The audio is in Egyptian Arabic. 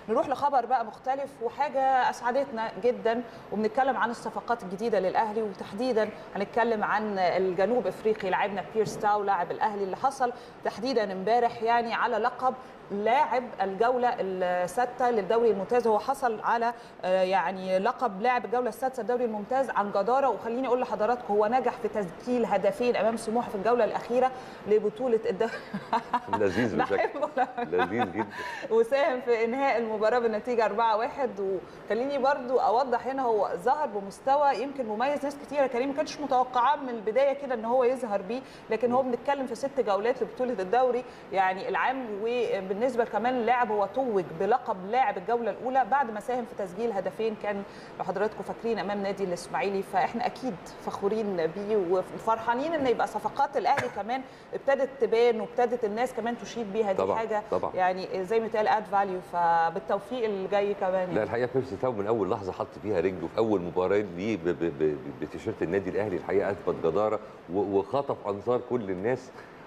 نروح لخبر بقى مختلف وحاجه اسعدتنا جدا وبنتكلم عن الصفقات الجديده للاهلي وتحديدا هنتكلم عن الجنوب افريقي لاعبنا بيرس تاو لاعب الاهلي اللي حصل تحديدا امبارح يعني على لقب لاعب الجوله السادسه للدوري الممتاز هو حصل على يعني لقب لاعب الجوله السادسه للدوري الممتاز عن جداره وخليني اقول لحضراتكم هو نجح في تسجيل هدفين امام سموحه في الجوله الاخيره لبطوله الدوري لذيذ بشكل بحبه لذيذ جدا وساهم في انهاء المباراه بالنتيجه 4-1 وخليني برضو اوضح هنا هو ظهر بمستوى يمكن مميز ناس كتيره كريم ما كانتش متوقعاه من البدايه كده ان هو يظهر بيه لكن هو بنتكلم في ست جولات لبطوله الدوري يعني العام وبالنسبه كمان اللاعب هو توج بلقب لاعب الجوله الاولى بعد ما ساهم في تسجيل هدفين كان لو حضراتكم فاكرين امام نادي الاسماعيلي فاحنا اكيد فخورين بيه وفرحانين ان يبقى صفقات الاهلي كمان ابتدت تبان وابتدت الناس كمان تشيد بيها دي طبعاً، حاجه طبعاً. يعني زي ما اتقال اد فاليو فبالتوفيق اللي جاي كمان لا يعني. الحقيقه بيرسي تاو من اول لحظه حط فيها رجله في اول مباراه ليه ب- ب- ب- بتيشيرت النادي الاهلي الحقيقه اثبت جداره و- وخطف انظار كل الناس